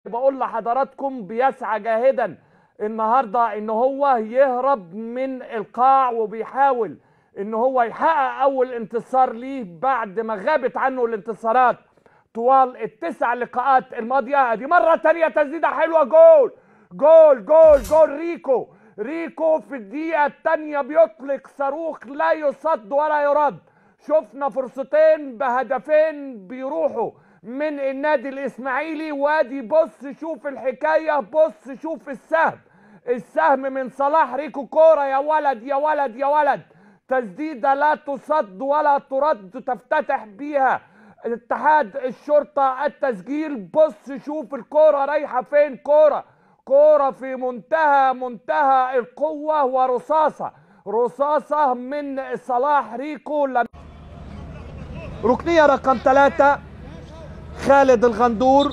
بقول لحضراتكم بيسعى جاهدا النهارده ان هو يهرب من القاع وبيحاول ان هو يحقق اول انتصار ليه بعد ما غابت عنه الانتصارات طوال التسع لقاءات الماضيه ادي مره تانية تسديده حلوه جول جول جول جول ريكو ريكو في الدقيقه الثانيه بيطلق صاروخ لا يصد ولا يرد شفنا فرصتين بهدفين بيروحوا من النادي الاسماعيلي وادي بص شوف الحكايه بص شوف السهم السهم من صلاح ريكو كوره يا ولد يا ولد يا ولد تسديده لا تصد ولا ترد تفتتح بيها اتحاد الشرطه التسجيل بص شوف الكوره رايحه فين كوره كوره في منتهى منتهى القوه ورصاصه رصاصه من صلاح ريكو لم ركنيه رقم ثلاثة خالد الغندور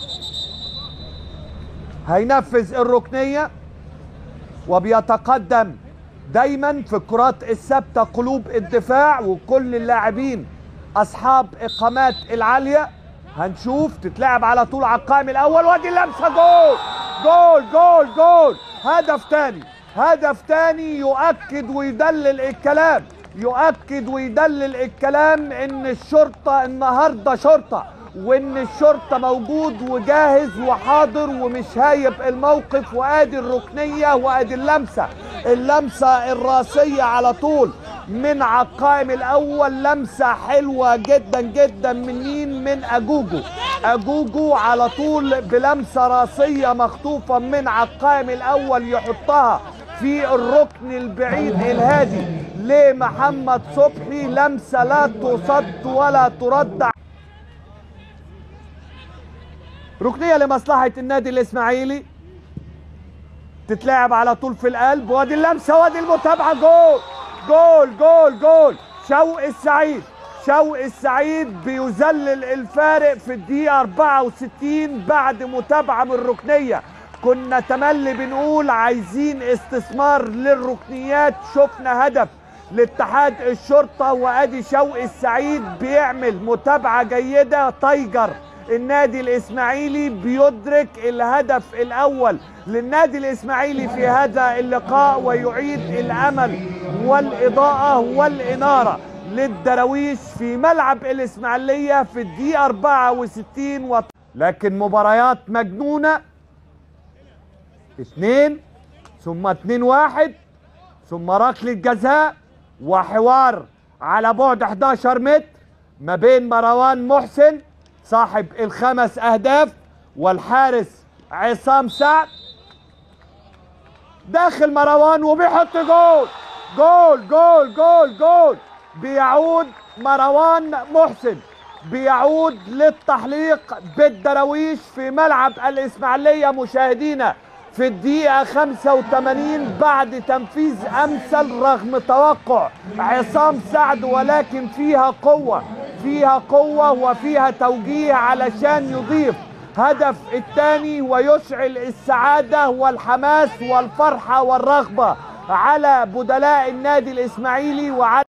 هينفذ الركنيه وبيتقدم دايما في الكرات الثابته قلوب الدفاع وكل اللاعبين اصحاب اقامات العاليه هنشوف تتلعب على طول على القائم الاول وادي اللمسه جول جول جول جول هدف تاني هدف تاني يؤكد ويدلل الكلام يؤكد ويدلل الكلام ان الشرطه النهارده شرطه وان الشرطه موجود وجاهز وحاضر ومش هايب الموقف وادي الركنيه وادي اللمسه اللمسه الراسيه على طول من على القائم الاول لمسه حلوه جدا جدا من مين من اجوجو اجوجو على طول بلمسه راسيه مخطوفه من على القائم الاول يحطها في الركن البعيد الهادي لمحمد صبحي لمسه لا تصد ولا ترد ركنيه لمصلحه النادي الاسماعيلي تتلعب على طول في القلب وادي اللمسه وادي المتابعه جول جول جول جول شوقي السعيد شوقي السعيد بيذلل الفارق في الدقيقه 64 بعد متابعه من الركنيه كنا تملي بنقول عايزين استثمار للركنيات شفنا هدف لاتحاد الشرطه وادي شوقي السعيد بيعمل متابعه جيده تايجر النادي الاسماعيلي بيدرك الهدف الاول للنادي الاسماعيلي في هذا اللقاء ويعيد الامل والاضاءه والاناره للدراويش في ملعب الاسماعيليه في الدقيقه 64 و... لكن مباريات مجنونه اثنين ثم اتنين واحد ثم ركله جزاء وحوار على بعد 11 متر ما بين مروان محسن صاحب الخمس اهداف والحارس عصام سعد داخل مروان وبيحط جول جول جول جول جول بيعود مروان محسن بيعود للتحليق بالدراويش في ملعب الاسماعيليه مشاهدينا في الدقيقة 85 بعد تنفيذ أمثل رغم توقع عصام سعد ولكن فيها قوة فيها قوة وفيها توجيه علشان يضيف هدف الثاني ويشعل السعادة والحماس والفرحة والرغبة على بدلاء النادي الإسماعيلي وعلى